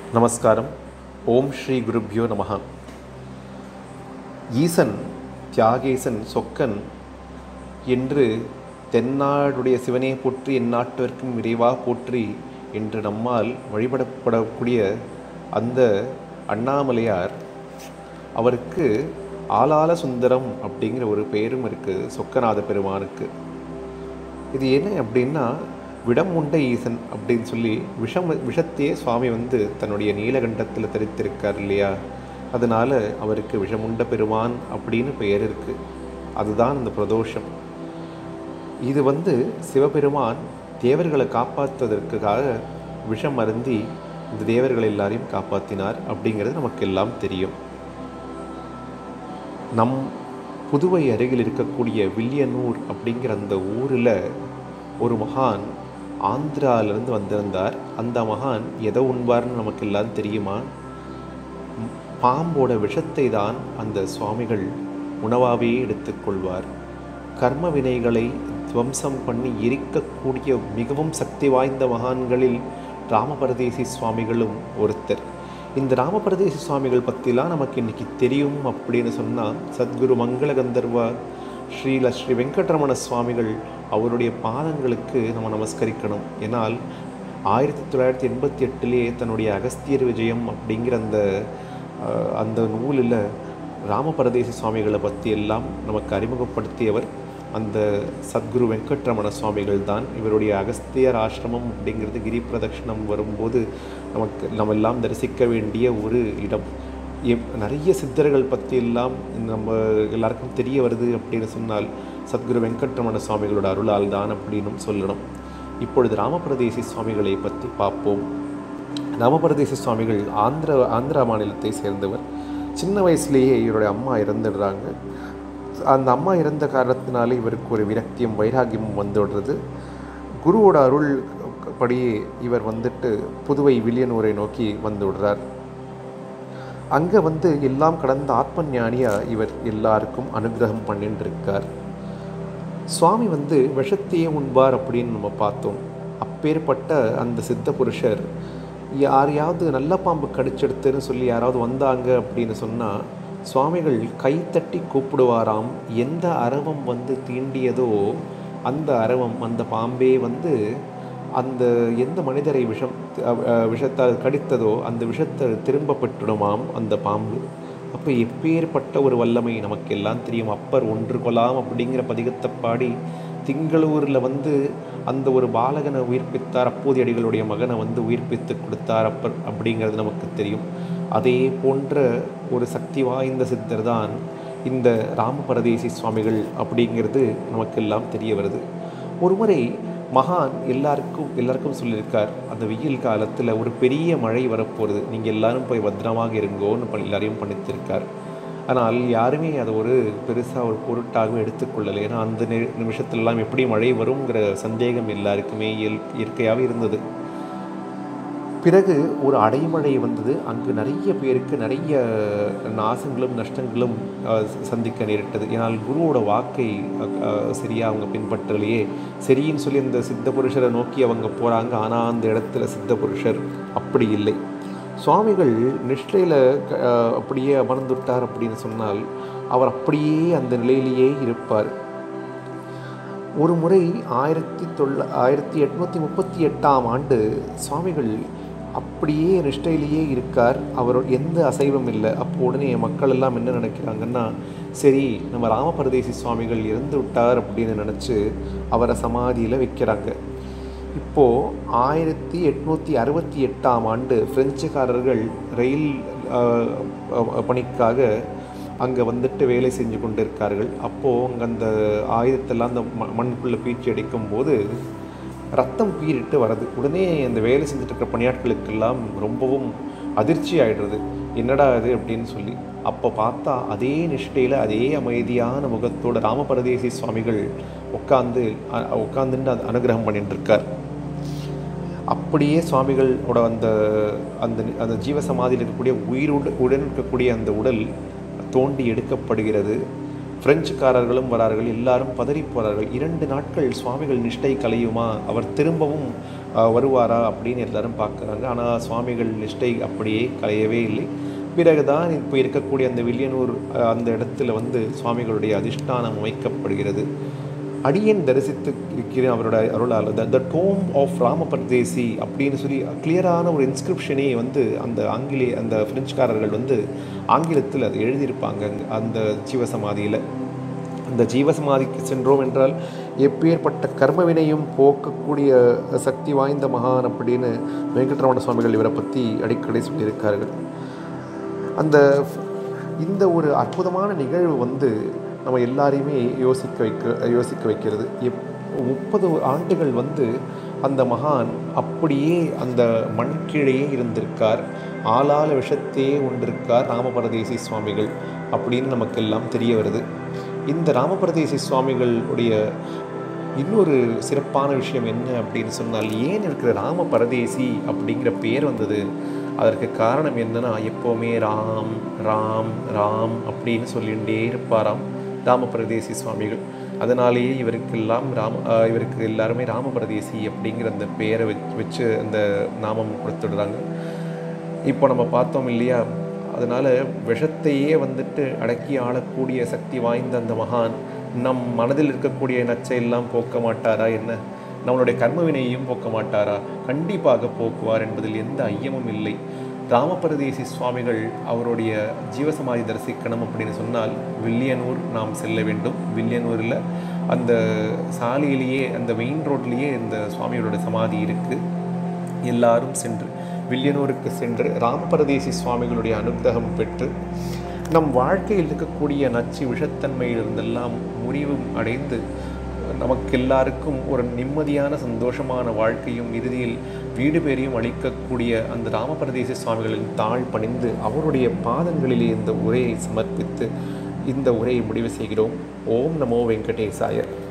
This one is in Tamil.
நமஸ்காரம் ஓம் ஸ்ரீ குருப்யோ நமஹ ஈசன் தியாகேசன் சொக்கன் என்று தென்னாடுடைய சிவனே போற்றி எந்நாட்டவர்க்கும் விரைவா போற்றி என்று நம்மால் வழிபடப்படக்கூடிய அந்த அண்ணாமலையார் அவருக்கு ஆலால சுந்தரம் அப்படிங்கிற ஒரு பெயரும் இருக்குது சொக்கநாத பெருமானுக்கு இது என்ன அப்படின்னா விடம் உண்ட ஈசன் அப்படின்னு சொல்லி விஷம் விஷத்தையே சுவாமி வந்து தன்னுடைய நீலகண்டத்தில் தரித்திருக்கார் இல்லையா அதனால அவருக்கு விஷமுண்ட பெருமான் அப்படின்னு பெயர் இருக்குது அதுதான் அந்த பிரதோஷம் இது வந்து சிவபெருமான் தேவர்களை காப்பாற்றுவதற்காக விஷம் அருந்தி இந்த தேவர்கள் எல்லாரையும் காப்பாற்றினார் அப்படிங்கிறது நமக்கு எல்லாம் தெரியும் நம் புதுவை அருகில் இருக்கக்கூடிய வில்லியனூர் அப்படிங்கிற அந்த ஊரில் ஒரு மகான் ஆந்திராவிலேருந்து வந்திருந்தார் அந்த மகான் எதை உண்பார்னு நமக்கு எல்லாம் தெரியுமா ம், பாம்போட விஷத்தை தான் அந்த சுவாமிகள் உணவாகவே எடுத்துக்கொள்வார் கர்ம வினைகளை துவம்சம் பண்ணி எரிக்கக்கூடிய மிகவும் சக்தி வாய்ந்த மகான்களில் ராமபரதேசி சுவாமிகளும் ஒருத்தர் இந்த ராமபரதேசி சுவாமிகள் பற்றிலாம் நமக்கு இன்னைக்கு தெரியும் அப்படின்னு சொன்னால் சத்குரு மங்கள கந்தர்வா ஸ்ரீல ஸ்ரீ வெங்கட்ரமண சுவாமிகள் அவருடைய பாதங்களுக்கு நம்ம நமஸ்கரிக்கணும் ஏனால் ஆயிரத்தி தொள்ளாயிரத்தி எண்பத்தி எட்டுலேயே தன்னுடைய அகஸ்தியர் விஜயம் அப்படிங்கிற அந்த அஹ், அந்த நூலில் ராமபரதேசி சுவாமிகளை பற்றி எல்லாம் நமக்கு அறிமுகப்படுத்தியவர் அந்த சத்குரு வெங்கட்ரமண சுவாமிகள் தான் இவருடைய அகஸ்தியர் ஆசிரமம் அப்படிங்கிறது கிரி பிரதட்சணம் வரும்போது நமக்கு நம்ம எல்லாம் தரிசிக்க வேண்டிய ஒரு இடம் எப் நிறைய சித்தர்கள் பற்றி எல்லாம் நம்ம எல்லாருக்கும் தெரிய வருது அப்படின்னு சொன்னால் சத்குரு வெங்கட்ரமண சுவாமிகளோட அருளால் தான் அப்படின்னும் சொல்லணும் இப்பொழுது ராமபிரதேசி சுவாமிகளை பற்றி பார்ப்போம் ராமபிரதேசி சுவாமிகள் ஆந்திர ஆந்திரா மாநிலத்தை சேர்ந்தவர் சின்ன வயசுலேயே இவருடைய அம்மா இறந்துடுறாங்க அந்த அம்மா இறந்த காரணத்தினால இவருக்கு ஒரு விரக்தியும் வைராகியமும் வந்துடுறது குருவோட அருள் படியே இவர் வந்துட்டு புதுவை வில்லியனூரை நோக்கி வந்து விடுறார் அங்கே வந்து எல்லாம் கடந்த ஆத்ம ஞானியாக இவர் எல்லாருக்கும் அனுகிரகம் பண்ணிட்டு இருக்கார் சுவாமி வந்து விஷத்தையே உண்பார் அப்படின்னு நம்ம பார்த்தோம் அப்பேற்பட்ட அந்த சித்த புருஷர் யாரையாவது நல்ல பாம்பு கடிச்செடுத்துன்னு சொல்லி யாராவது வந்தாங்க அப்படின்னு சொன்னால் சுவாமிகள் கைத்தட்டி கூப்பிடுவாராம் எந்த அரவம் வந்து தீண்டியதோ அந்த அரவம் அந்த பாம்பே வந்து அந்த எந்த மனிதரை விஷம் அஹ், அஹ், விஷத்தால் கடித்ததோ அந்த விஷத்தை திரும்ப பெற்றுடுமாம் அந்த பாம்பு அப்போ எப்பேற்பட்ட ஒரு வல்லமை நமக்கு எல்லாம் தெரியும் அப்பர் ஒன்று கொலாம் அப்படிங்கிற பதிகத்தை பாடி திங்களூரில் வந்து அந்த ஒரு பாலகனை உயிர்ப்பித்தார் அப்போதைய அடிகளுடைய மகனை வந்து உயிர்ப்பித்து கொடுத்தார் அப்பர் அப்படிங்கிறது நமக்கு தெரியும் அதே போன்ற ஒரு சக்தி வாய்ந்த சித்தர் தான் இந்த ராமபரதேசி சுவாமிகள் அப்படிங்கிறது நமக்கெல்லாம் தெரிய வருது ஒரு முறை மகான் எல்லாருக்கும் எல்லாருக்கும் சொல்லியிருக்கார் அந்த வெயில் காலத்தில் ஒரு பெரிய மழை வரப்போகுது நீங்கள் எல்லாரும் போய் பத்திரமாக இருங்கோன்னு பண்ணி எல்லாரையும் பண்ணித்திருக்கார் ஆனால் யாருமே அதை ஒரு பெருசாக ஒரு பொருட்டாகவும் எடுத்துக்கொள்ளலை ஏன்னா அந்த நி நிமிஷத்துலலாம் எப்படி மழை வருங்கிற சந்தேகம் எல்லாருக்குமே இயல் இயற்கையாகவே இருந்தது பிறகு ஒரு அடைமழை வந்தது அங்கு நிறைய பேருக்கு நிறைய நாசங்களும் நஷ்டங்களும் அஹ், சந்திக்க நேரிட்டது ஏன்னால் குருவோட வாக்கை அஹ், சரியாக அவங்க பின்பற்றலையே சரின்னு சொல்லி அந்த சித்த புருஷரை நோக்கி அவங்க போகிறாங்க ஆனால் அந்த இடத்துல சித்த புருஷர் அப்படி இல்லை சுவாமிகள் நிஷ்டையில் அப்படியே அமர்ந்துட்டார் அப்படின்னு சொன்னால் அவர் அப்படியே அந்த நிலையிலேயே இருப்பார் ஒரு முறை ஆயிரத்தி தொள்ள ஆயிரத்தி எட்நூற்றி முப்பத்தி எட்டாம் ஆண்டு சுவாமிகள் அப்படியே நிஷ்டையிலேயே இருக்கார் அவர் எந்த அசைவம் இல்லை அப்போ உடனே மக்கள் எல்லாம் என்ன நினைக்கிறாங்கன்னா சரி நம்ம ராமபரதேசி சுவாமிகள் இறந்து விட்டார் அப்படின்னு நினச்சி அவரை சமாதியில் வைக்கிறாங்க இப்போது ஆயிரத்தி எட்நூற்றி அறுபத்தி எட்டாம் ஆண்டு பிரெஞ்சுக்காரர்கள் ரயில் அஹ், அஹ், பணிக்காக அங்கே வந்துட்டு வேலை செஞ்சு கொண்டு இருக்கார்கள் அப்போது அங்கே அந்த ஆயுதத்தெல்லாம் அந்த ம மண்ணுக்குள்ளே பீச்சி அடிக்கும் போது ரத்தம் பீறிட்டு வருது உடனே அந்த வேலை செஞ்சுட்டு இருக்கிற பணியாட்களுக்கெல்லாம் ரொம்பவும் அதிர்ச்சி ஆயிடுறது என்னடா இது அப்படின்னு சொல்லி அப்போ பார்த்தா அதே நிஷ்டையில் அதே அமைதியான முகத்தோட ராமபரதேசி சுவாமிகள் உட்காந்து உட்காந்துட்டு அது அனுகிரகம் பண்ணிட்டு இருக்கார் அப்படியே சுவாமிகளோட அந்த அந்த அந்த ஜீவசமாதியில் இருக்கக்கூடிய உயிரோடு உடன் இருக்கக்கூடிய அந்த உடல் தோண்டி எடுக்கப்படுகிறது பிரெஞ்சுக்காரர்களும் வரார்கள் எல்லாரும் பதறி போகிறார்கள் இரண்டு நாட்கள் சுவாமிகள் நிஷ்டை கலையுமா அவர் திரும்பவும் அஹ், வருவாரா அப்படின்னு எல்லாரும் பார்க்குறாங்க ஆனால் சுவாமிகள் நிஷ்டை அப்படியே கலையவே இல்லை பிறகுதான் இப்போ இருக்கக்கூடிய அந்த வில்லியனூர் அஹ், அந்த இடத்துல வந்து சுவாமிகளுடைய அதிஷ்டானம் அமைக்கப்படுகிறது அடியேன் தரிசித்து இருக்கிறேன் அவரோட அருளால் த த டோம் ஆஃப் ராமபர்தேசி அப்படின்னு சொல்லி கிளியரான ஒரு இன்ஸ்கிரிப்ஷனே வந்து அந்த ஆங்கிலேய அந்த பிரெஞ்சுக்காரர்கள் வந்து ஆங்கிலத்தில் அதை எழுதியிருப்பாங்க அங்க- அந்த ஜீவசமாதியில் அந்த ஜீவசமாதிக்கு சென்றோம் என்றால் எப்பேற்பட்ட கர்மவினையும் போக்கக்கூடிய சக்தி வாய்ந்த மகான் அப்படின்னு வெங்கட்ரமண சுவாமிகள் இவரை பற்றி அடிக்கடி சொல்லியிருக்கார்கள் அந்த இந்த ஒரு அற்புதமான நிகழ்வு வந்து நம்ம எல்லாரையுமே யோசிக்க வைக்க யோசிக்க வைக்கிறது எப் முப்பது ஆண்டுகள் வந்து அந்த மகான் அப்படியே அந்த மண் கீழேயே இருந்திருக்கார் ஆளால விஷத்தையே உண்டிருக்கார் ராமபரதேசி சுவாமிகள் அப்படின்னு நமக்கெல்லாம் தெரிய வருது இந்த ராமபரதேசி சுவாமிகளுடைய இன்னொரு சிறப்பான விஷயம் என்ன அப்படின்னு சொன்னால் ஏன் இருக்கிற ராம பரதேசி அப்படிங்கிற பேர் வந்தது அதற்கு காரணம் என்னன்னா எப்போவுமே ராம் ராம் ராம் அப்படின்னு சொல்லிகிட்டே இருப்பாராம் ராம பரதேசி சுவாமிகள் அதனாலேயே இவருக்கெல்லாம் ராம ஆஹ் இவருக்கு எல்லாருமே ராம பரதேசி அப்படிங்கிற அந்த பெயரை வச்சு வச்சு அந்த நாமம் கொடுத்துடுறாங்க இப்போ நம்ம பார்த்தோம் இல்லையா அதனால் விஷத்தையே வந்துட்டு அடக்கி ஆளக்கூடிய சக்தி வாய்ந்த அந்த மகான் நம் மனதில் இருக்கக்கூடிய நச்சை எல்லாம் போக்க மாட்டாரா என்ன நம்மளுடைய கர்மவினையையும் போக்க மாட்டாரா கண்டிப்பாக போக்குவார் என்பதில் எந்த ஐயமும் இல்லை ராமபரதேசி சுவாமிகள் அவருடைய ஜீவசமாதி தரிசிக்கணும் அப்படின்னு சொன்னால் வில்லியனூர் நாம் செல்ல வேண்டும் வில்லியனூரில் அந்த சாலையிலேயே அந்த மெயின் ரோட்லேயே இந்த சுவாமிகளோட சமாதி இருக்குது எல்லாரும் சென்று வில்லியனூருக்கு சென்று ராமபரதேசி சுவாமிகளுடைய அனுகிரகம் பெற்று நம் வாழ்க்கையில் இருக்கக்கூடிய நச்சு விஷத்தன்மையிலிருந்தெல்லாம் முறிவும் அடைந்து நமக்கு எல்லாருக்கும் ஒரு நிம்மதியான சந்தோஷமான வாழ்க்கையும் இறுதியில் வீடு பேரையும் அளிக்கக்கூடிய அந்த ராமபரதேசி சுவாமிகளின் தாழ் பணிந்து அவருடைய பாதங்களிலே இந்த உரையை சமர்ப்பித்து இந்த உரையை முடிவு செய்கிறோம் ஓம் நமோ வெங்கடேசாய